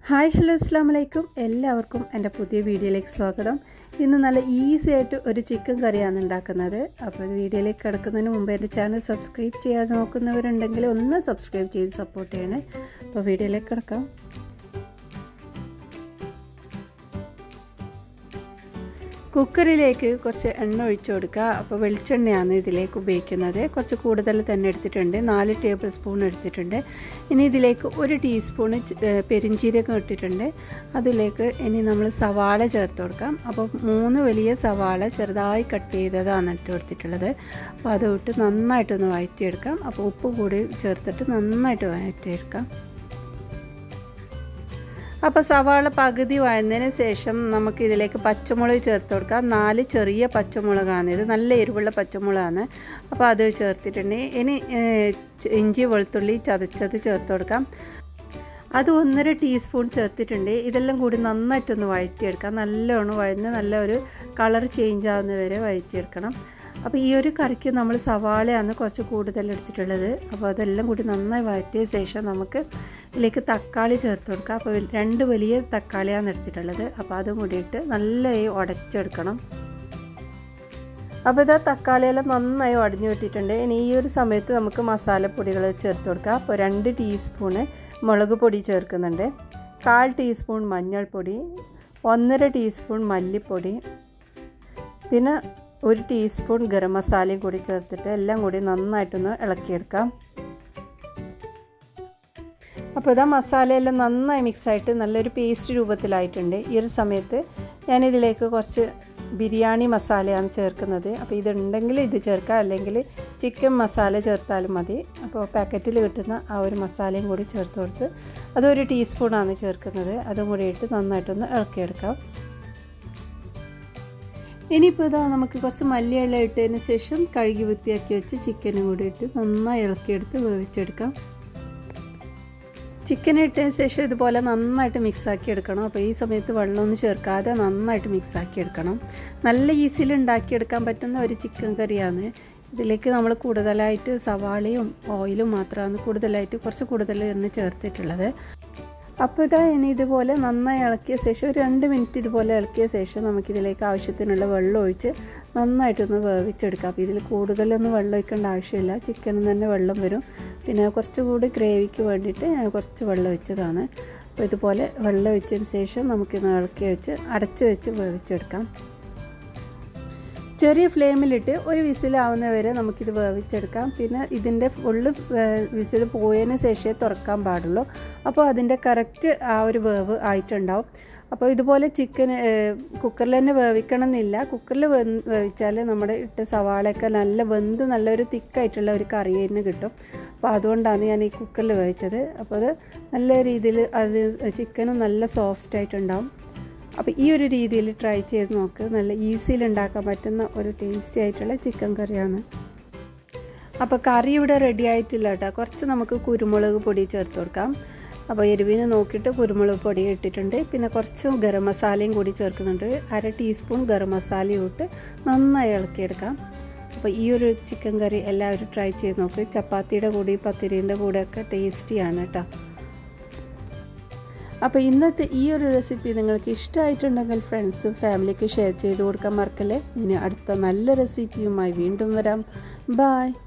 hi hello അസ്സാം വലൈക്കും എല്ലാവർക്കും എൻ്റെ പുതിയ വീഡിയോയിലേക്ക് സ്വാഗതം ഇന്ന് നല്ല ഈസി ആയിട്ട് ഒരു ചിക്കൻ കറിയാണ് ഉണ്ടാക്കുന്നത് അപ്പോൾ വീഡിയോയിലേക്ക് കിടക്കുന്നതിന് മുമ്പ് എൻ്റെ ചാനൽ സബ്സ്ക്രൈബ് ചെയ്യാതെ നോക്കുന്നവരുണ്ടെങ്കിൽ ഒന്ന് സബ്സ്ക്രൈബ് ചെയ്ത് സപ്പോർട്ട് ചെയ്യണേ അപ്പോൾ വീഡിയോയിലേക്ക് കിടക്കാം കുക്കറിലേക്ക് കുറച്ച് എണ്ണ ഒഴിച്ചു കൊടുക്കുക അപ്പോൾ വെളിച്ചെണ്ണയാണ് ഇതിലേക്ക് ഉപയോഗിക്കുന്നത് കുറച്ച് കൂടുതൽ തന്നെ എടുത്തിട്ടുണ്ട് നാല് ടേബിൾ സ്പൂൺ എടുത്തിട്ടുണ്ട് ഇനി ഇതിലേക്ക് ഒരു ടീസ്പൂണ് പെരിഞ്ചീരകം ഇട്ടിട്ടുണ്ട് അതിലേക്ക് ഇനി നമ്മൾ സവാള ചേർത്ത് കൊടുക്കാം അപ്പോൾ മൂന്ന് വലിയ സവാള ചെറുതായി കട്ട് ചെയ്തതാണ് ഇട്ട് കൊടുത്തിട്ടുള്ളത് അപ്പോൾ അത് ഇട്ട് നന്നായിട്ടൊന്ന് വഴറ്റിയെടുക്കാം അപ്പോൾ ഉപ്പ് കൂടി ചേർത്തിട്ട് നന്നായിട്ട് വഴറ്റിയെടുക്കാം അപ്പോൾ സവാള പകുതി വഴന്നതിന് ശേഷം നമുക്ക് ഇതിലേക്ക് പച്ചമുളക് ചേർത്ത് കൊടുക്കാം നാല് ചെറിയ പച്ചമുളകാണ് ഇത് നല്ല എരിവുള്ള പച്ചമുളകാണ് അപ്പോൾ അത് ചേർത്തിട്ടുണ്ട് ഇനി ഇഞ്ചി വെളുത്തുള്ളി ചതച്ചത് ചേർത്ത് കൊടുക്കാം അത് ഒന്നര ടീസ്പൂൺ ചേർത്തിട്ടുണ്ട് ഇതെല്ലാം കൂടി നന്നായിട്ടൊന്ന് വഴറ്റിയെടുക്കാം നല്ലോണം വഴന്ന് നല്ല ഒരു കളർ ചേഞ്ച് ആവുന്ന വരെ വഴറ്റിയെടുക്കണം അപ്പോൾ ഈ ഒരു കറിക്ക് നമ്മൾ സവാളയാണ് കുറച്ച് കൂടുതൽ എടുത്തിട്ടുള്ളത് അപ്പോൾ അതെല്ലാം കൂടി നന്നായി വഴറ്റിയ ശേഷം നമുക്ക് ഇതിലേക്ക് തക്കാളി ചേർത്ത് കൊടുക്കുക അപ്പോൾ രണ്ട് വലിയ തക്കാളിയാണ് എടുത്തിട്ടുള്ളത് അപ്പോൾ അതും കൂടിയിട്ട് നല്ലതായി ഉടച്ചെടുക്കണം അപ്പോൾ ഇതാ തക്കാളിയെല്ലാം നന്നായി ഉടഞ്ഞു വിട്ടിട്ടുണ്ട് ഇനി ഈ ഒരു സമയത്ത് നമുക്ക് മസാലപ്പൊടികൾ ചേർത്ത് കൊടുക്കാം അപ്പോൾ രണ്ട് ടീസ്പൂണ് മുളക് പൊടി ചേർക്കുന്നുണ്ട് കാൽ ടീസ്പൂൺ മഞ്ഞൾപ്പൊടി ഒന്നര ടീസ്പൂൺ മല്ലിപ്പൊടി പിന്നെ ഒരു ടീസ്പൂൺ ഗരം മസാലയും കൂടി ചേർത്തിട്ട് എല്ലാം കൂടി നന്നായിട്ടൊന്ന് ഇളക്കിയെടുക്കാം അപ്പോൾ ഇതാ മസാലയെല്ലാം നന്നായി മിക്സായിട്ട് നല്ലൊരു പേസ്റ്റ് രൂപത്തിലായിട്ടുണ്ട് ഈ ഒരു സമയത്ത് ഞാനിതിലേക്ക് കുറച്ച് ബിരിയാണി മസാലയാണ് ചേർക്കുന്നത് അപ്പോൾ ഇതുണ്ടെങ്കിൽ ഇത് ചേർക്കാം അല്ലെങ്കിൽ ചിക്കൻ മസാല ചേർത്താലും മതി അപ്പോൾ പാക്കറ്റിൽ കിട്ടുന്ന ആ ഒരു മസാലയും കൂടി ചേർത്ത് കൊടുത്ത് അതൊരു ടീസ്പൂണാണ് ചേർക്കുന്നത് അതും കൂടി ഇട്ട് നന്നായിട്ടൊന്ന് ഇളക്കിയെടുക്കാം ഇനിയിപ്പോൾ ഇതാ നമുക്ക് കുറച്ച് മല്ലിയില ഇട്ടതിന് ശേഷം കഴുകി വൃത്തിയാക്കി വെച്ച് ചിക്കനും കൂടി ഇട്ട് നന്നായി ഇളക്കിയെടുത്ത് വേവിച്ചെടുക്കാം ചിക്കൻ ഇട്ടതിന് ശേഷം ഇതുപോലെ നന്നായിട്ട് മിക്സാക്കി എടുക്കണം അപ്പോൾ ഈ സമയത്ത് വെള്ളമൊന്നും ചേർക്കാതെ നന്നായിട്ട് മിക്സാക്കി എടുക്കണം നല്ല ഈസിയിൽ ഉണ്ടാക്കിയെടുക്കാൻ പറ്റുന്ന ഒരു ചിക്കൻ കറിയാണ് ഇതിലേക്ക് നമ്മൾ കൂടുതലായിട്ട് സവാളയും ഓയിലും മാത്രമാണ് കൂടുതലായിട്ട് കുറച്ച് കൂടുതൽ തന്നെ ചേർത്തിട്ടുള്ളത് അപ്പോൾ ഇതാ ഇനി ഇതുപോലെ നന്നായി ഇളക്കിയ ശേഷം ഒരു രണ്ട് മിനിറ്റ് ഇതുപോലെ ഇളക്കിയ ശേഷം നമുക്കിതിലേക്ക് ആവശ്യത്തിനുള്ള വെള്ളം ഒഴിച്ച് നന്നായിട്ടൊന്ന് വേവിച്ചെടുക്കാം അപ്പോൾ ഇതിൽ കൂടുതലൊന്നും വെള്ളം ഒഴിക്കേണ്ട ആവശ്യമില്ല ചിക്കനിൽ തന്നെ വെള്ളം വരും പിന്നെ കുറച്ചുകൂടി ഗ്രേവിക്ക് വേണ്ടിയിട്ട് ഞാൻ കുറച്ച് വെള്ളം ഒഴിച്ചതാണ് അപ്പോൾ ഇതുപോലെ വെള്ളം ഒഴിച്ചതിന് ശേഷം നമുക്കിന്ന് ഇളക്കി വെച്ച് അടച്ച് വെച്ച് വേവിച്ചെടുക്കാം ചെറിയ ഫ്ലെയിമിലിട്ട് ഒരു വിസിലാവുന്ന വരെ നമുക്കിത് വേവിച്ചെടുക്കാം പിന്നെ ഇതിൻ്റെ ഫുള്ള് വിസിൽ പോയതിന് ശേഷമേ തുറക്കാൻ പാടുള്ളൂ അപ്പോൾ അതിൻ്റെ കറക്റ്റ് ആ ഒരു വേവ് ആയിട്ടുണ്ടാവും അപ്പോൾ ഇതുപോലെ ചിക്കൻ കുക്കറിൽ തന്നെ വേവിക്കണം എന്നില്ല കുക്കറിൽ വേവിച്ചാൽ നമ്മുടെ ഇട്ട സവാളയൊക്കെ നല്ല വെന്ത് നല്ലൊരു തിക്കായിട്ടുള്ള ഒരു കറി തന്നെ കിട്ടും അപ്പോൾ അതുകൊണ്ടാണ് ഞാൻ ഈ കുക്കറിൽ വേവിച്ചത് അപ്പോൾ അത് നല്ല രീതിയിൽ അത് ചിക്കനും നല്ല സോഫ്റ്റ് ആയിട്ടുണ്ടാവും അപ്പോൾ ഈ ഒരു രീതിയിൽ ട്രൈ ചെയ്ത് നോക്ക് നല്ല ഈസിയിൽ ഉണ്ടാക്കാൻ പറ്റുന്ന ഒരു ടേസ്റ്റി ആയിട്ടുള്ള ചിക്കൻ കറിയാണ് അപ്പോൾ കറി ഇവിടെ റെഡി ആയിട്ടില്ല കേട്ടോ കുറച്ച് നമുക്ക് കുരുമുളക് പൊടി ചേർത്ത് കൊടുക്കാം അപ്പോൾ എരിവിന് നോക്കിയിട്ട് കുരുമുളക് പൊടി ഇട്ടിട്ടുണ്ട് പിന്നെ കുറച്ച് ഗരം മസാലയും കൂടി ചേർക്കുന്നുണ്ട് അര ടീസ്പൂൺ ഗരം മസാലയും ഇട്ട് നന്നായി ഇളക്കിയെടുക്കാം അപ്പോൾ ഈ ഒരു ചിക്കൻ കറി എല്ലാവരും ട്രൈ ചെയ്ത് നോക്ക് ചപ്പാത്തിയുടെ കൂടി പത്തിരീൻ്റെ കൂടെയൊക്കെ ടേസ്റ്റിയാണ് കേട്ടോ അപ്പോൾ ഇന്നത്തെ ഈ ഒരു റെസിപ്പി നിങ്ങൾക്ക് ഇഷ്ടമായിട്ടുണ്ടെങ്കിൽ ഫ്രണ്ട്സും ഫാമിലിക്ക് ഷെയർ ചെയ്ത് കൊടുക്കാൻ മറക്കല്ലേ ഇനി അടുത്ത നല്ല റെസിപ്പിയുമായി വീണ്ടും വരാം ബായ്